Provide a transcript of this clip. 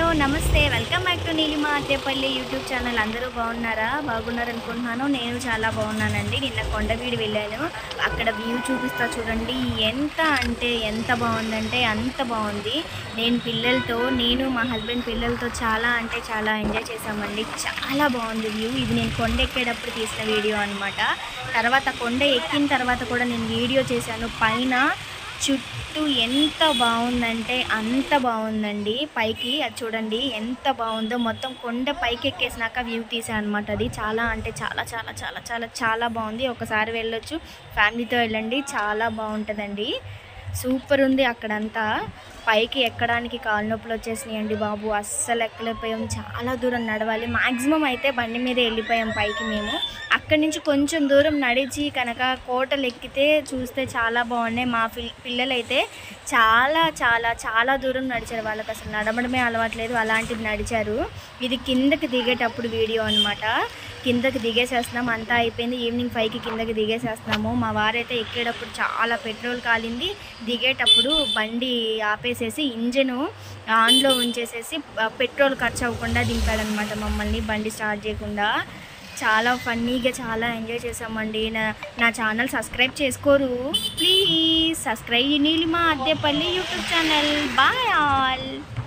నమస్తే welcome back to Neelima Attepalli YouTube channel అందరూ బాగున్నారా బాగున్నారు అనుకుంటున్నాను నేను చాలా బాగున్నానండి నిన్న కొండవీడు వెళ్ళాను అక్కడ వ్యూ చూపిస్తా చూడండి ఎంత అంటే ఎంత బాగుందంటే అంత బాగుంది నేను పిల్లలతో నేను మా హస్బెండ్ పిల్లలతో చాలా అంటే చాలా ఎంజాయ్ చేసామండి చాలా బాగుంది వ్యూ ఇది నేను కొండ ఎక్కేటప్పుడు తీసిన వీడియో అనమాట తర్వాత కొండ ఎక్కిన తర్వాత కూడా నేను వీడియో చేశాను పైన చుట్టూ ఎంత బాగుందంటే అంత బాగుందండి పైకి అది చూడండి ఎంత బాగుందో మొత్తం కొండ పైకి ఎక్కేసినాక వ్యూ తీసాను అనమాట అది చాలా అంటే చాలా చాలా చాలా చాలా చాలా బాగుంది ఒకసారి వెళ్ళొచ్చు ఫ్యామిలీతో వెళ్ళండి చాలా బాగుంటుందండి సూపర్ ఉంది అక్కడంతా పైకి ఎక్కడానికి కాలు నొప్పులు వచ్చేసినాయండి బాబు అస్సలు ఎక్కలేకపోయాం చాలా దూరం నడవాలి మ్యాక్సిమం అయితే బండి మీద వెళ్ళిపోయాం పైకి మేము అక్కడి నుంచి కొంచెం దూరం నడిచి కనుక కోటలు ఎక్కితే చూస్తే చాలా బాగున్నాయి మా పిల్ పిల్లలైతే చాలా చాలా చాలా దూరం నడిచారు వాళ్ళకి అసలు నడవడమే అలవాట్లేదు అలాంటిది నడిచారు ఇది కిందకి దిగేటప్పుడు వీడియో అనమాట కిందకి దిగేసేస్తున్నాం అంతా అయిపోయింది ఈవినింగ్ ఫైవ్కి కిందకి దిగేసేస్తున్నాము మా వారైతే ఎక్కేటప్పుడు చాలా పెట్రోల్ కాలింది దిగేటప్పుడు బండి ఆపేసేసి ఇంజను ఆన్లో ఉంచేసేసి ఆ, పెట్రోల్ ఖర్చు అవ్వకుండా దింపాడనమాట మమ్మల్ని బండి స్టార్ట్ చేయకుండా చాలా ఫన్నీగా చాలా ఎంజాయ్ చేసామండి నా నా ఛానల్ సబ్స్క్రైబ్ చేసుకోరు please subscribe Neelima Addepalli YouTube channel bye all